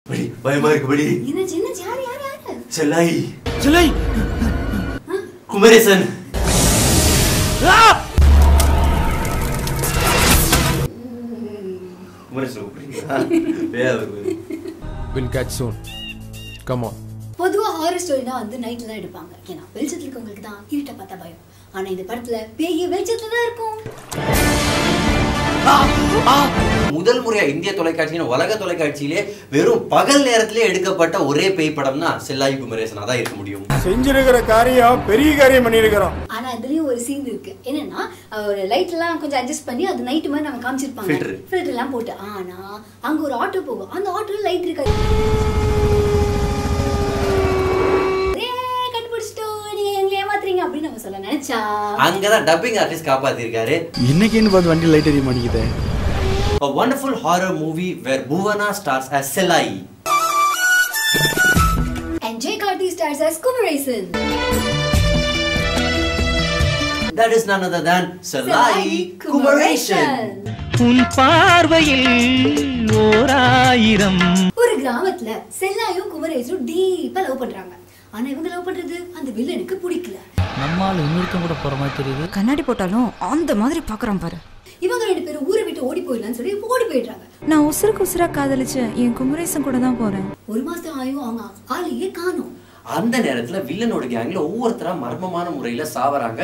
படி பயமா இருக்கு படி என்னாச்சு என்னாச்சு யாரு யாரு யாரு செல்லாய் சிலை குமரேசன் குமரேசன் கூப்பிடுறீங்களா வேற வருவது will catch soon come on பொதுவா ஹாரர் ஸ்டோரினா வந்து நைட்ல தான் எடுப்பாங்க ஏன்னா வெளிச்சத்துல இருக்கவங்களுக்கு தான் இருட்ட பார்த்தா பயம் ஆனா இந்த படத்துல பேய் வெளிச்சத்துல தான் இருக்கும் முதல் முறையா இந்திய தொலைக்காட்சியின் உலக தொலைக்காட்சியிலே வெறும் பகல் நேரத்திலே எடுக்கப்பட்ட ஒரே பேய் படம்னா செல்லாய் குமரேசன் அதான் இருக்க முடியும் செஞ்சிருக்கிற காரியம் பெரிய காரியம் பண்ணியிருக்கிறோம் ஆனா இதுலயும் ஒரு சீன் இருக்கு என்னன்னா ஒரு லைட் எல்லாம் கொஞ்சம் அட்ஜஸ்ட் பண்ணி அது நைட் மாதிரி நம்ம காமிச்சிருப்பாங்க Filter. ஃபில்டர் எல்லாம் போட்டு ஆனா அங்க ஒரு ஆட்டோ போகும் அந்த ஆட்டோல லைட் இருக்காது ஏய், கண்டுபிடிச்சிட்டோம் நீங்க எங்களை ஏமாத்துறீங்க அப்படின்னு நம்ம சொல்ல நினைச்சா அங்கதான் டப்பிங் ஆர்டிஸ்ட் காப்பாத்திருக்காரு இன்னைக்குன்னு பார்த்து வண்டி லைட் எரிய மாட்டேங்குது A wonderful horror movie where Bhuvana stars as Selai. and Jay Karthi stars as Kumaraisan. That is none other than Selai Kumaration. உன் பார்வையில் ஓராயிரம் ஒரு கிராமத்துல செல்லாயும் குமரேசும் டீப்பா லவ் பண்றாங்க ஆனா இவங்க லவ் பண்றது அந்த வில்லனுக்கு பிடிக்கல நம்மால் இன்னொருத்தன் கூட போற மாதிரி தெரியுது கண்ணாடி போட்டாலும் அந்த மாதிரி பாக்குறான் பாரு இவங்க ரெண்டு பேரும் ஊரை விட்டு ஓடி போயிடலாம்னு சொல்லி ஓடி போயிடுறாங்க நான் உசுருக்கு உசுரா காதலிச்சேன் என் குமரேசன் கூட தான் போறேன் ஒரு மாசம் ஆயும் அவங்க ஆளையே காணும் அந்த நேரத்துல வில்லனோட கேங்ல ஒவ்வொருத்தரா மர்மமான முறையில சாவறாங்க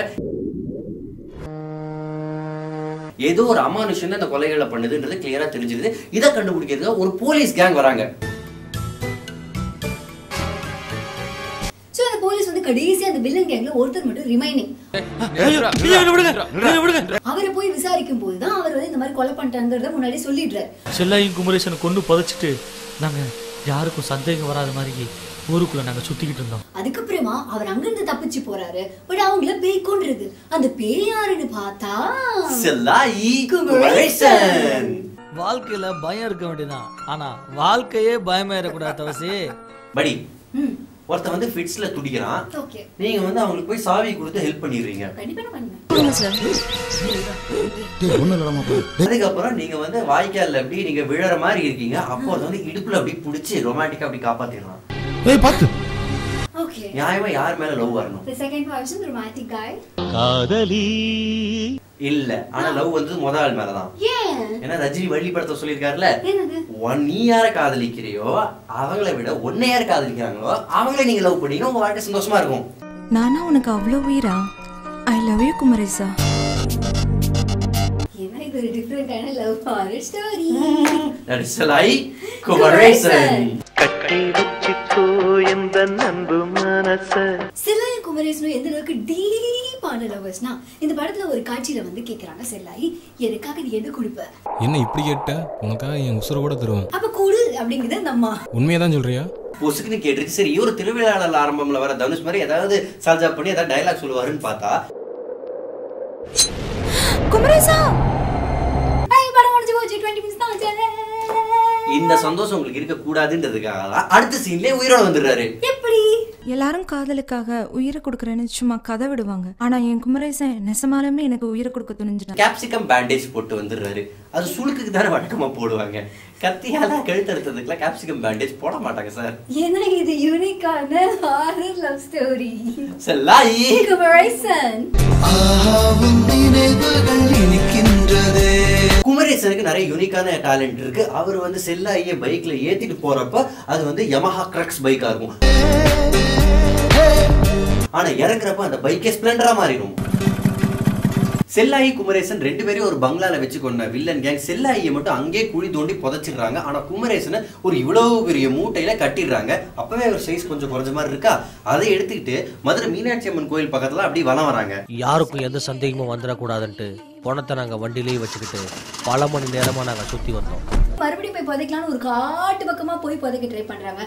ஏதோ ஒரு அமானுஷன் அந்த கொலைகளை பண்ணுதுன்றது கிளியரா தெரிஞ்சிருது இதை கண்டுபிடிக்கிறதுக்கு ஒரு போலீஸ் கேங் வராங்க சோ அந்த போலீஸ் வந்து கடைசி அந்த வில்லன் கேங்ல ஒருத்தர் மட்டும் ரிமைனிங் அவரை போய் விசாரிக்கும் போது தான் அவர் வந்து இந்த மாதிரி கொலை பண்ணிட்டாங்கிறத முன்னாடி சொல்லிடுறாரு செல்லாயும் குமரேசனை கொண்டு புதைச்சிட்டு நாங்க யாருக்கும் சந்தேகம் வராத மாதிரி ஊருக்குள்ள நாங்க சுத்திக்கிட்டு இருந்தோம் அதுக்கப்புறமா அவர் அங்கிருந்து தப்பிச்சு போறாரு பட் அவங்கள பேய் கொன்றுது அந்த பேய் யாருன்னு பார்த்தா செல்லாயி குமரேசன். குமரேசன் வாழ்க்கையில பயம் இருக்க வேண்டியதான் ஆனா வாழ்க்கையே பயமா இருக்கக்கூடாது தவசி படி ம் ஒருத்தன் வந்து ஃபிட்ஸ்ல துடிக்கிறான் ஓகே நீங்க வந்து அவங்களுக்கு போய் சாவி கொடுத்து ஹெல்ப் பண்ணிடுறீங்க கண்டிப்பா நான் பண்ணுவேன் அதுக்கப்புறம் நீங்க வந்து வாய்க்கால்ல அப்படி நீங்க விழற மாதிரி இருக்கீங்க அப்போ அது வந்து இடுப்புல அப்படி புடிச்சு ரொமான்டிக்கா அப்படி காப்பாத்திடலாம் ஏய் பார்த்து ஓகே நியாயமா யார் மேல லவ் வரணும் The second person, the romantic guy. காதலி இல்ல ஆனா லவ் வந்து முத ஆள் மேலதான் ஏன் ஏன்னா ரஜினி வள்ளி படத்தை சொல்லியிருக்காருல என்னது ஒன் நீ யார காதலிக்கிறியோ அவங்கள விட ஒன்னை யார் காதலிக்கிறாங்களோ அவங்கள நீங்க லவ் பண்ணீங்கன்னா உங்க வாழ்க்கை சந்தோஷமா இருக்கும் நானா உனக்கு அவ்வளோ உயிரா ஐ லவ் யூ குமரேசா ஏன்னா இது ஒரு டிஃப்ரெண்டான love horror story That is Salai Kumaresan. கட்டி வச்சுக்கோ எந்த அன்பு மனச செல்லாய் குமரேசனும் எந்த அளவுக்கு டீப்பான லவர்ஸ்னா இந்த படத்துல ஒரு காட்சியில வந்து கேக்குறாங்க செல்லாய் எனக்காக நீ என்ன கொடுப்ப என்ன இப்படி கேட்ட உனக்காக என் உசுரை கூட தருவேன் அப்ப கூடு அப்படிங்குது அந்த அம்மா உண்மையை தான் சொல்றியா பொசுக்குன்னு கேட்டுருக்கு சரி இவர் திருவிழாவில் ஆரம்பம்ல வர தனுஷ் மாதிரி ஏதாவது சால்ஜா பண்ணி ஏதாவது டைலாக் சொல்லுவாருன்னு பார்த்தா குமரேசா ஐய், படம் முடிஞ்சு போச்சு டுவெண்ட்டி மினிட்ஸ் தான் ஆச்சு. இந்த சந்தோஷம் உங்களுக்கு இருக்க கூடாதுன்றதுக்காக தான் அடுத்த சீன்லயே உயிரோட வந்துடுறாரு எப்படி எல்லாரும் காதலுக்காக உயிரை கொடுக்குறேன்னு சும்மா கதை விடுவாங்க ஆனா என் குமரேசன் நெசமாலுமே எனக்கு உயிரை கொடுக்க துணிஞ்சிட்டான் கேப்சிகம் பேண்டேஜ் போட்டு வந்துடுறாரு அது சுளுக்குக்கு தானே வழக்கமா போடுவாங்க கத்தியால கழுத்தறுத்ததுக்குலாம் கேப்சிகம் பேண்டேஜ் போட மாட்டாங்க சார் ஏன்னா இது யூனிக்கான horror love story Chellayi Kumaresan குமரேசனுக்கு நிறைய யூனிக்கான டேலண்ட் இருக்கு அவர் வந்து செல்லாயிய பைக்ல ஏத்திட்டு போறப்ப அது வந்து யமஹா கிரக்ஸ் பைக்கா இருக்கும் ஆனா இறங்குறப்ப அந்த பைக்கே ஸ்பிளண்டரா மாறிடும் செல்லாயி குமரேசன் ரெண்டு பேரையும் ஒரு பங்களால வச்சு கொண்ட வில்லன் கேங் செல்லாயியை மட்டும் அங்கேயே குழி தோண்டி புதைச்சிடுறாங்க ஆனா குமரேசனை ஒரு இவ்வளவு பெரிய மூட்டையில கட்டிடுறாங்க அப்பவே ஒரு சைஸ் கொஞ்சம் குறைஞ்ச மாதிரி இருக்கா அதை எடுத்துக்கிட்டு மதுரை மீனாட்சி அம்மன் கோயில் பக்கத்துல அப்படியே வலம் வராங்க யாருக்கும் எந்த சந்தேகமும் வந்துடக்கூடாதுன்ட்டு பணத்தை நாங்கள் வண்டியிலேயே வச்சுக்கிட்டு பல மணி நேரமாக நாங்கள் சுற்றி வந்தோம் மறுபடியும் போய் புதைக்கலாம்னு ஒரு காட்டு பக்கமா போய் புதைக்க ட்ரை பண்றாங்க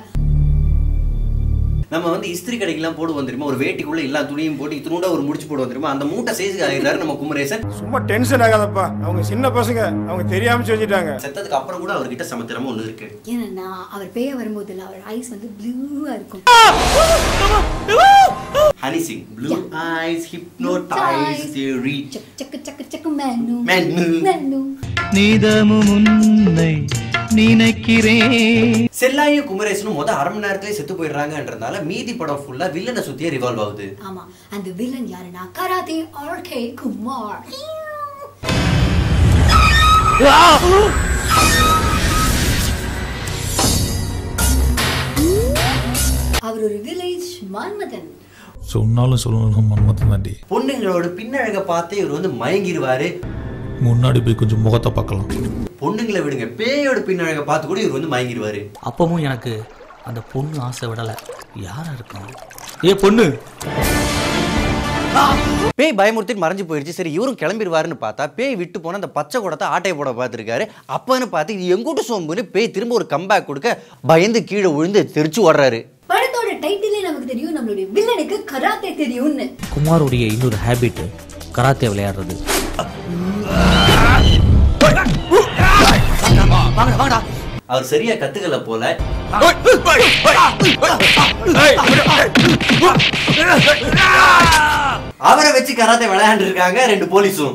நம்ம வந்து இஸ்திரி கடைக்கெல்லாம் போடுவோம் தெரியுமா ஒரு வேட்டிக்குள்ள எல்லா துணியும் போட்டு இத்தினூட ஒரு முடிச்சு போடுவோம் தெரியுமா அந்த மூட்டை சைஸுக்கு ஆகிறாரு நம்ம குமரேசன் சும்மா டென்ஷன் ஆகாதப்பா அவங்க சின்ன பசங்க அவங்க தெரியாம செஞ்சுட்டாங்க செத்ததுக்கு அப்புறம் கூட அவர்கிட்ட சமத்திரமா ஒண்ணு இருக்கு ஏன்னா அவர் பேய வரும்போது அவர் ஐஸ் வந்து ப்ளூவா இருக்கும் Honey Singh blue eyes hypnotize theory சக்கு சக்கு சக்கு சக்கு மேனு மேனு. மேனு நீதமும் உன்னை நினைக்கிறேன் செல்லாயும் குமரேசனும் முத அரை மணி நேரத்திலே செத்து போயிடுறாங்கன்றதுனால மீதி படம் ஃபுல்லா வில்லனை சுத்தியே ரிவால்வ் ஆகுது ஆமா அந்த வில்லன் யாருன்னா கராத்தே ஆர்கே குமார் அவர் ஒரு வில்லேஜ் மன்மதன் சொன்னாலும் சொல்லணும் மன்மத்தன் தாண்டி பொண்ணுங்களோட பின்னழக பார்த்து இவர் வந்து மயங்கிடுவாரு முன்னாடி போய் கொஞ்சம் முகத்தை பார்க்கலாம் பொண்ணுங்களை விடுங்க பேயோட பின்னழக பார்த்து கூட இவர் வந்து மயங்கிடுவாரு அப்பவும் எனக்கு அந்த பொண்ணு ஆசை விடலை யாரா இருக்கும் ஏ பொண்ணு பேய் பயமுறுத்திட்டு மறைஞ்சு போயிருச்சு சரி இவரும் கிளம்பிடுவாருன்னு பார்த்தா பேய் விட்டு போன அந்த பச்சை குடத்தை ஆட்டையை போட பார்த்துருக்காரு அப்பன்னு பார்த்து இது எங்கூட்டு சோம்புன்னு பேய் திரும்ப ஒரு கம்பேக் கொடுக்க பயந்து கீழே விழுந்து தெரிச்சு ஓடுறாரு படத்தோட டைட்டிலே நமக்கு தெரியும் நம்மளுடைய வில்லனுக்கு கராத்தே தெரியும்னு குமாருடைய இன்னொரு ஹேபிட் கராத்தே விளையாடுறது அவர் சரியா கத்துக்கல போல அவரை வச்சு கராத்தே விளையாண்டு இருக்காங்க ரெண்டு போலீஸும்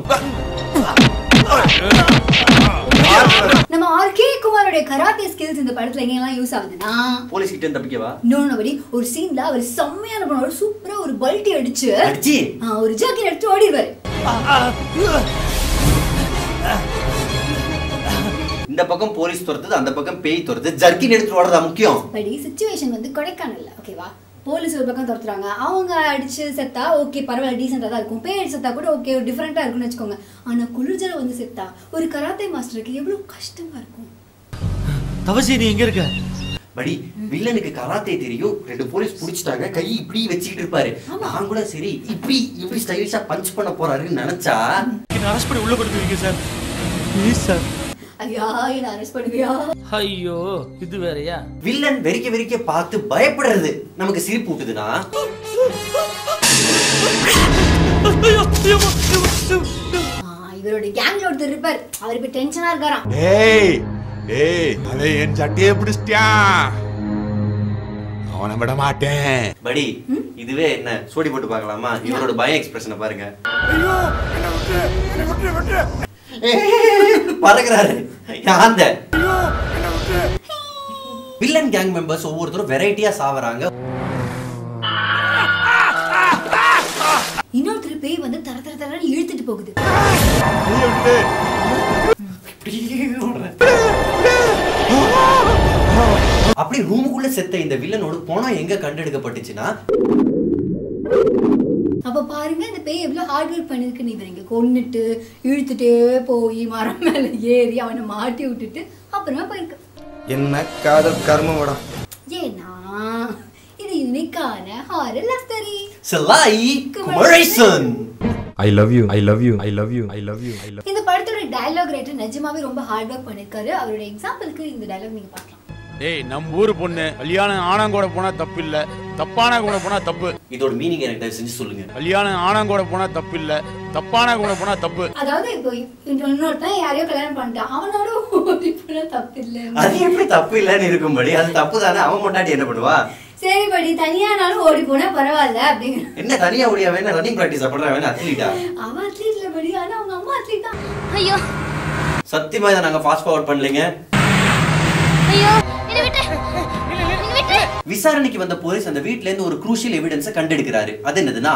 நம்ம ஆர்கே குமாரோட கராத்தே ஸ்கில்ஸ் இந்த படத்துல எங்கெல்லாம் யூஸ் ஆகுதுன்னா போலீஸ் கிட்ட இருந்து தப்பிக்கவா இன்னொன்னபடி ஒரு சீன்ல அவர் செம்மையான பண்ண ஒரு சூப்பரா ஒரு பல்ட்டி அடிச்சு அடிச்சு ஆ, ஒரு ஜாக்கெட் எடுத்து ஓடிடுவாரு இந்த பக்கம் போலீஸ் துரத்துது அந்த பக்கம் பேய் துரத்துது ஜர்க்கின் எடுத்துட்டு ஓடுறதா முக்கியம் படி சுச்சுவேஷன் வந்து கொடைக்கானல்ல ஓகேவா போலீஸ் ஒரு பக்கம் துரத்துறாங்க அவங்க அடிச்சு செத்தா ஓகே பரவாயில்ல டீசெண்டாக தான் இருக்கும் பேய் அடிச்சு செத்தா கூட ஓகே ஒரு டிஃப்ரெண்ட்டாக இருக்கும்னு வச்சுக்கோங்க ஆனால் குளிர்ஜல வந்து செத்தா ஒரு கராத்தே மாஸ்டருக்கு எவ்வளோ கஷ்டமா இருக்கும் தவசி நீ எங்க இருக்க படி வில்லனுக்கு கராத்தே தெரியும் ரெண்டு போலீஸ் புடிச்சிட்டாங்க கை இப்படி வச்சுக்கிட்டு இருப்பாரு நான் கூட சரி இப்படி இப்படி ஸ்டைலிஷா பஞ்ச் பண்ண போறாருன்னு நினைச்சா என்ன அரெஸ்ட் பண்ணி உள்ள கொடுத்துருவீங்க சார் ப்ளீஸ் சார் ஐயா என்ன அரெஸ்ட் பண்ணுவியா ஐயோ இது வேறயா வில்லன் வெறிக்க வெறிக்க பார்த்து பயப்படுறது நமக்கு சிரிப்பு ஊட்டுதுன்னா ஆ, இவரோட கேங்ல ஒருத்தர் இருப்பார் அவர் இப்ப டென்ஷனா இருக்காராம் ஏய் ஏய் அதை என் சட்டையை பிடிச்சிட்டான் அவனை விட மாட்டேன் படி இதுவே என்ன சோடி போட்டு பார்க்கலாமா இவரோட பய எக்ஸ்பிரஷனை பாருங்க பறக்குறாரு யாந்த வில்லன் கேங் மெம்பர்ஸ் ஒவ்வொருத்தரும் வெரைட்டியா சாவறாங்க இன்னொருத்தர் பேய் வந்து தர தர தரன்னு இழுத்துட்டு போகுது அப்படி ரூமுக்குள்ள செத்த இந்த வில்லனோட பணம் எங்க கண்டெடுக்கப்பட்டுச்சுன்னா அப்ப பாருங்க இந்த பேய் எவ்வளவு ஹார்ட் ஒர்க் பண்ணிருக்குன்னு இவர் இங்க கொன்னுட்டு இழுத்துட்டே போய் மரம் மேல ஏறி அவனை மாட்டி விட்டுட்டு அப்புறமா போயிருக்கு என்ன காதல் கர்மம் ஏன்னா இது யூனிக்கான horror love story Chellayi Kumaresan I love you I love you I love you I love you I love இந்த படத்தோட டயலாக் ரைட்டர் நிஜமாவே ரொம்ப ஹார்ட் ஒர்க் பண்ணிருக்காரு அவரோட எக்ஸாம்பிளுக்கு இந்த டயலாக் நீங்க பார்க்கலாம் ஏய் நம்ம ஊர் பொண்ணு கல்யாணம் ஆனாங்கூட போனா தப்பு இல்ல தப்பான கூட போனா தப்பு இதோட மீனிங் எனக்கு தயவு செஞ்சு சொல்லுங்க கல்யாணம் ஆனாங்கூட போனா தப்பு இல்ல தப்பான கூட போனா தப்பு அதாவது இப்போ இன்னொருத்தன் யாரையோ கல்யாணம் பண்ணிட்டான் அவனோட ஓடி போனா தப்பு இல்லை அது எப்படி தப்பு இல்லைன்னு இருக்கும்படி அது தப்பு தானே அவன் முன்னாடி என்ன பண்ணுவா சரி படி தனியானாலும் ஓடி போனா பரவாயில்ல அப்படிங்கிற என்ன தனியா ஓடியா வேணா ரன்னிங் பிராக்டிஸ் பண்றா வேணா அத்லீட்டா அவன் அத்லீட்ல படி ஆனா அவங்க அம்மா அத்லீட் தான் ஐயோ சத்தியமா இதை நாங்க ஃபாஸ்ட் ஃபார்வர்ட் பண்ணலைங்க ஐயோ என்ன விட்டு விசாரணைக்கு வந்த போலீஸ் அந்த வீட்ல இருந்து ஒரு குரூஷியல் எவிடன்ஸை கண்டெடுக்கிறாரு அது என்னதுன்னா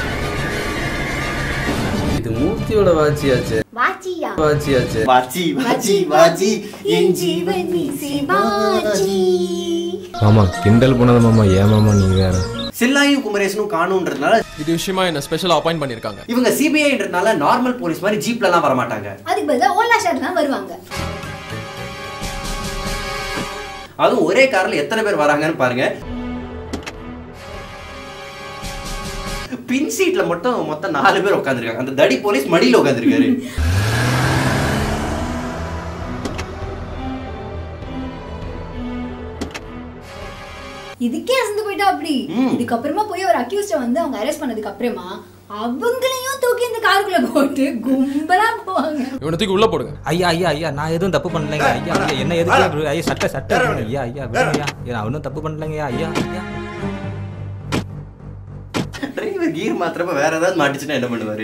இது மூர்த்தியோட வாட்சியாச்சு வாச்சியா வாட்சியாச்சு வாச்சி வாச்சி வாச்சி என் ஜீவன் நீ வாச்சி மாமா கிண்டல் பண்ணாத மாமா ஏன் மாமா நீங்க வேற செல்லாயும் குமரேசனும் காணுன்றதுனால இது விஷயமா என்ன ஸ்பெஷல் அப்பாயிண்ட் பண்ணிருக்காங்க இவங்க சிபிஐன்றதுனால நார்மல் போலீஸ் மாதிரி ஜீப்ல எல்லாம் வர மாட்டாங்க அதுக்கு பதிலா ஓலா ஷாட் தான் வருவாங்க அதுவும் ஒரே கார்ல எத்தனை பேர் வராங்கன்னு பாருங்க பின் சீட்ல மட்டும் மொத்தம் நாலு பேர் உட்காந்துருக்காங்க அந்த தடி போலீஸ் மடியில உட்காந்துருக்காரு இதுக்கே அசந்து போயிட்டா அப்படி இதுக்கப்புறமா போய் ஒரு அக்யூஸ்ட வந்து அவங்க அரெஸ்ட் பண்ணதுக்கு அப்புறமா அவங்களையும் தூக்கி இந்த காருக்குள்ள போட்டு கும்பலா போவாங்க இவனை தூக்கி உள்ள போடுங்க ஐயா ஐயா ஐயா நான் எதுவும் தப்பு பண்ணலைங்க ஐயா ஐயா என்ன எதுக்கு இப்படி- ஐயா சட்டை சட்டை விடுங்க. ஐயா ஐயா விடுங்க ஐயா ஐயா, நான் ஒன்றும் தப்பு பண்ணலைங்க ஐயா ஐயா டிரைவர் கீர் மாத்திரப்ப வேற ஏதாவது மாட்டுச்சுன்னா என்ன பண்ணுவாரு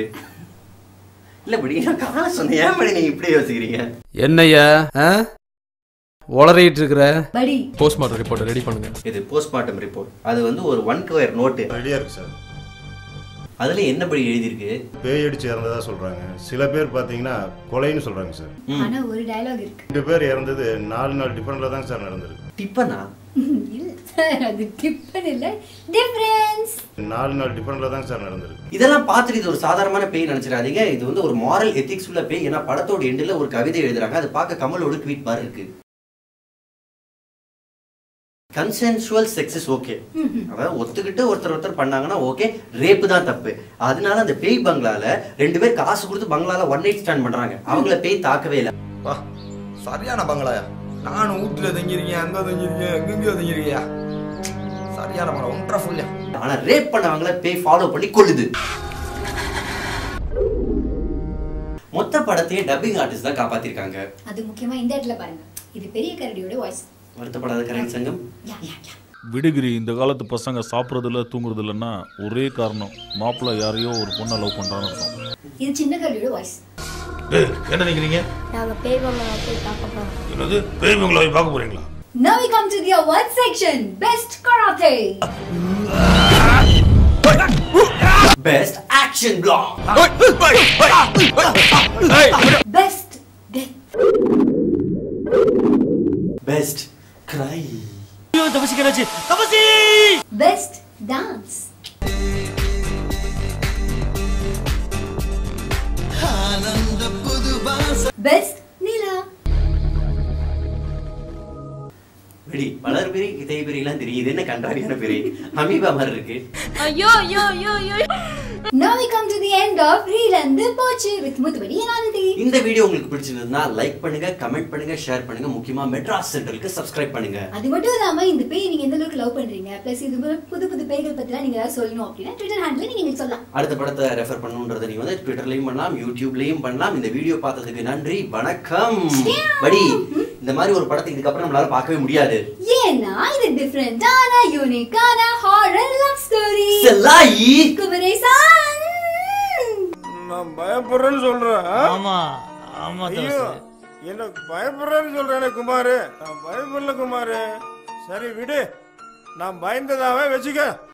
இல்ல படி நான் காண சொன்னேன் ஏன் படி நீங்க இப்படி யோசிக்கிறீங்க என்னய்யா ஆ? உளறிட்டு இருக்கிற படி போஸ்ட்மார்ட்டம் ரிப்போர்ட் ரெடி பண்ணுங்க இது போஸ்ட்மார்ட்டம் ரிப்போர்ட் அது வந்து ஒரு ஒன் கவர் நோட்டு ரெடியாக இருக்கு சார் அதுல என்ன படி எழுதியிருக்கு பேய் அடிச்சு இறந்ததா சொல்றாங்க சில பேர் பார்த்தீங்கன்னா கொலைன்னு சொல்றாங்க சார் ஆனா ஒரு டயலாக் இருக்கு ரெண்டு பேர் இறந்தது நாலு நாள் டிஃபரெண்ட்ல தான் சார் நடந்திருக்கு டிப்பனா இல்ல சார் அது டிஃபன் இல்ல டிஃபரன்ஸ் நாலு நாள் டிஃபரெண்ட்ல தான் சார் நடந்திருக்கு இதெல்லாம் பார்த்துட்டு இது ஒரு சாதாரணமான பேய் நினைச்சிடாதீங்க இது வந்து ஒரு மாரல் எத்திக்ஸ் உள்ள பேய் ஏன்னா படத்தோட எண்டில் ஒரு கவிதை எழுதுறாங்க அது பார்க்க கமலோட ட்வீட் மாதிரி இருக்கு கன்சென்சுவல் செக்ஸ் இஸ் ஓகே அதாவது ஒத்துக்கிட்டு ஒருத்தர் ஒருத்தர் பண்ணாங்கன்னா ஓகே ரேப்பு தான் தப்பு அதனால அந்த பேய் பங்களால ரெண்டு பேர் காசு கொடுத்து பங்களால ஒன் நைட் ஸ்டாண்ட் பண்றாங்க அவங்கள பேய் தாக்கவே இல்லை சரியான பங்களாயா நானும் வீட்டுல தங்கியிருக்கேன் அங்க தங்கியிருக்கேன் எங்கெங்கயோ தங்கியிருக்கியா சரியான பங்களா ஒன்றரை ஃபுல்லியா ஆனா ரேப் பண்ணவங்கள பேய் ஃபாலோ பண்ணி கொல்லுது மொத்த படத்தையே டப்பிங் ஆர்டிஸ்ட் தான் காப்பாத்திருக்காங்க அது முக்கியமா இந்த இடத்துல பாருங்க இது பெரிய கரடியோட வாய்ஸ் வருத்தப்படாத கரண்ட் சங்கம் விடுகிரி இந்த காலத்து பசங்க சாப்பிட்றது இல்லை தூங்குறது இல்லைன்னா ஒரே காரணம் மாப்பிள்ளை யாரையோ ஒரு பொண்ணை லவ் பண்ணுறான்னு இருக்கும் இது சின்ன கரடியோட வாய்ஸ் டேய், என்ன நினைக்கிறீங்க நாங்க பேய் பங்களா போய் பார்க்க போறோம் என்னது பேய் பங்களாவை பார்க்க போறீங்களா Now we come to the award section. Best karate. Best action black Best death. Best cry தபசி கராச்சி தபசி Best dance. Best Nila. வெடி வளர் பெரிய கிதை பெரியலாம் தெரியும் இது என்ன கண்டாரியான பெரிய அமீபா மாதிரி இருக்கு ஐயோ ஐயோ ஐயோ ஐயோ Now we come to the end of ரீலந்து போச்சு with முத்துவடி அனாலிட்டி இந்த வீடியோ உங்களுக்கு பிடிச்சிருந்ததுன்னா லைக் பண்ணுங்க கமெண்ட் பண்ணுங்க ஷேர் பண்ணுங்க முக்கியமா மெட்ராஸ் சென்ட்ரலுக்கு சப்ஸ்கிரைப் பண்ணுங்க அது மட்டும் இல்லாம இந்த பேய் நீங்க எந்த அளவுக்கு லவ் பண்றீங்க பிளஸ் இது போல புது புது பேய்கள் பத்திலாம் நீங்க ஏதாவது சொல்லணும் அப்படின்னா ட்விட்டர் ஹேண்ட்ல நீங்க எங்களுக்கு சொல்லலாம் அடுத்த படத்தை ரெஃபர் பண்ணுன்றதை நீங்க வந்து ட்விட்டர்லயும் பண்ணலாம் யூடியூப்லயும் பண்ணலாம் இந்த வீடியோ பார்த்ததுக்கு நன்றி வணக்கம் படி இந்த மாதிரி ஒரு படத்தை இதுக்கப்புறம் நம்மளால பார்க்கவே முடியாது ஏன்னா இது டிஃப்ரெண்டான யூனிக்கான horror love story Chellayi Kumaresan நான் பயப்படுறேன்னு சொல்றேன் ஆ? ஆமா ஆமா ஐயோ தோசை என்ன பயப்படுறேன்னு சொல்றேனே குமாரு நான் பயப்படல குமாரு சரி விடு நான் பயந்ததாவே வச்சுக்க